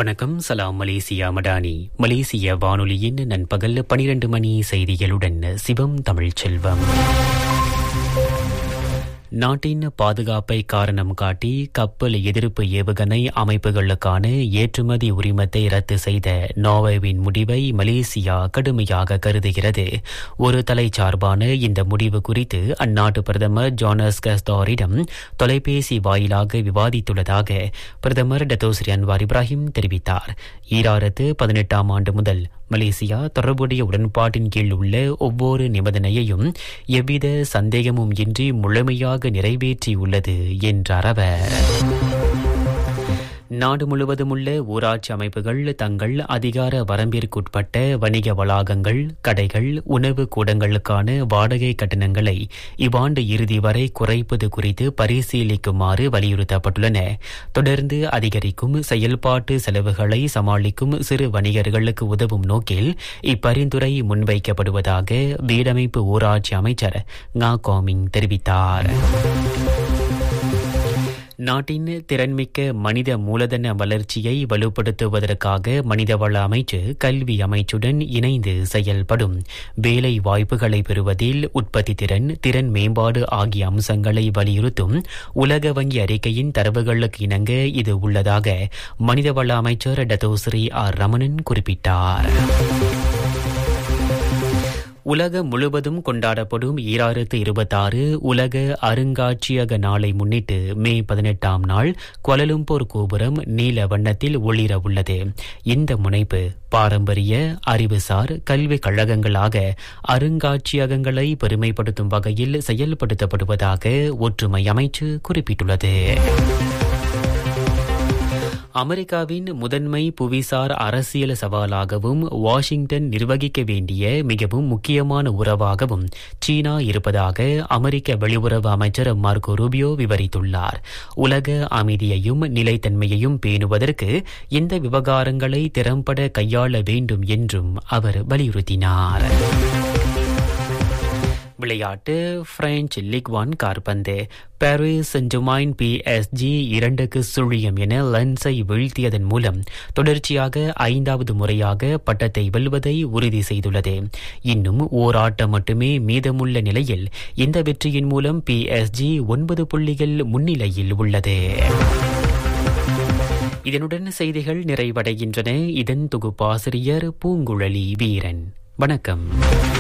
வணக்கம் சலாம் மலேசியா மடானி மலேசிய வானொலியின் நண்பகல் பனிரெண்டு மணி செய்திகளுடன் சிவம் தமிழ் செல்வம் நாட்டின் பாதுகாப்பை காரணம் காட்டி கப்பல் எதிர்ப்பு ஏவுகணை அமைப்புகளுக்கான ஏற்றுமதி உரிமத்தை ரத்து செய்த நோர்வேவின் முடிவை மலேசியா கடுமையாக கருதுகிறது ஒரு தலை சார்பான இந்த முடிவு குறித்து அந்நாட்டு பிரதமர் ஜோனஸ் கஸ்தாரிடம் தொலைபேசி வாயிலாக விவாதித்துள்ளதாக பிரதமர் டத்தோஸ்ரீ அன்வார் இப்ராஹிம் தெரிவித்தார் ஈராயிரத்து பதினெட்டாம் ஆண்டு முதல் மலேசியா தொடர்புடைய உடன்பாட்டின் கீழ் உள்ள ஒவ்வொரு நிபந்தனையையும் எவ்வித சந்தேகமும் இன்றி முழுமையாக நிறைவேற்றியுள்ளது என்றார் அவர் நாடு முழுவதும் உள்ள ஊராட்சி அமைப்புகள் தங்கள் அதிகார வரம்பிற்குட்பட்ட வணிக வளாகங்கள் கடைகள் உணவு கூடங்களுக்கான வாடகை கட்டணங்களை இவ்வாண்டு இறுதி வரை குறைப்பது குறித்து பரிசீலிக்குமாறு வலியுறுத்தப்பட்டுள்ளன தொடர்ந்து அதிகரிக்கும் செயல்பாட்டு செலவுகளை சமாளிக்கும் சிறு வணிகர்களுக்கு உதவும் நோக்கில் இப்பரிந்துரை முன்வைக்கப்படுவதாக வீடமைப்பு ஊராட்சி அமைச்சர் ngா கோமிங் தெரிவித்தார் நாட்டின் திறன்மிக்க மனித மூலதன வளர்ச்சியை வலுப்படுத்துவதற்காக மனிதவள அமைச்சு கல்வி அமைச்சுடன் இணைந்து செயல்படும் வேலை வாய்ப்புகளை பெறுவதில் உற்பத்தி திறன் திறன் மேம்பாடு ஆகிய அம்சங்களை வலியுறுத்தும் உலக வங்கி அறிக்கையின் தரவுகளுக்கு இணங்க இது உள்ளதாக மனிதவள அமைச்சர் டத்தோஸ்ரீ ஆர் ரமணன் குறிப்பிட்டார் உலகம் முழுவதும் கொண்டாடப்படும் ஈராயிரத்து இருபத்தாறு உலக அருங்காட்சியக நாளை முன்னிட்டு மே பதினெட்டாம் நாள் கொலலும்பூர் கோபுரம் நீல வண்ணத்தில் ஒளிர உள்ளது இந்த முனைப்பு பாரம்பரிய அறிவுசார் கல்விக் கழகங்களாக அருங்காட்சியகங்களை பெருமைப்படுத்தும் வகையில் செயல்படுத்தப்படுவதாக ஒற்றுமை அமைச்சு குறிப்பிட்டுள்ளது அமெரிக்காவின் முதன்மை புவிசார் அரசியல் சவாலாகவும் வாஷிங்டன் நிர்வகிக்க வேண்டிய மிகவும் முக்கியமான உறவாகவும் சீனா இருப்பதாக அமெரிக்க வெளியுறவு அமைச்சர் மார்கோ ரூபியோ விவரித்துள்ளார் உலக அமைதியையும் நிலைத்தன்மையையும் பேணுவதற்கு இந்த விவகாரங்களை திறம்பட கையாள வேண்டும் என்றும் அவர் வலியுறுத்தினார் விளையாட்டு பிரெஞ்சு லீக் ஒன் கார்பந்து பாரிஸ் சென்ஜுமைன் பி எஸ்ஜி இரண்டுக்கு சுழியம் என லென்ஸை வீழ்த்தியதன் மூலம் தொடர்ச்சியாக ஐந்தாவது முறையாக பட்டத்தை வெல்வதை உறுதி செய்துள்ளது இன்னும் ஓர் ஆட்டம் மட்டுமே மீதமுள்ள நிலையில் இந்த வெற்றியின் மூலம் பி எஸ்ஜி ஒன்பது புள்ளிகள் முன்னிலையில் உள்ளது இதனுடன் செய்திகள் நிறைவடைகின்றன இதன் தொகுப்பாசிரியர் பூங்குழலி வீரன் வணக்கம்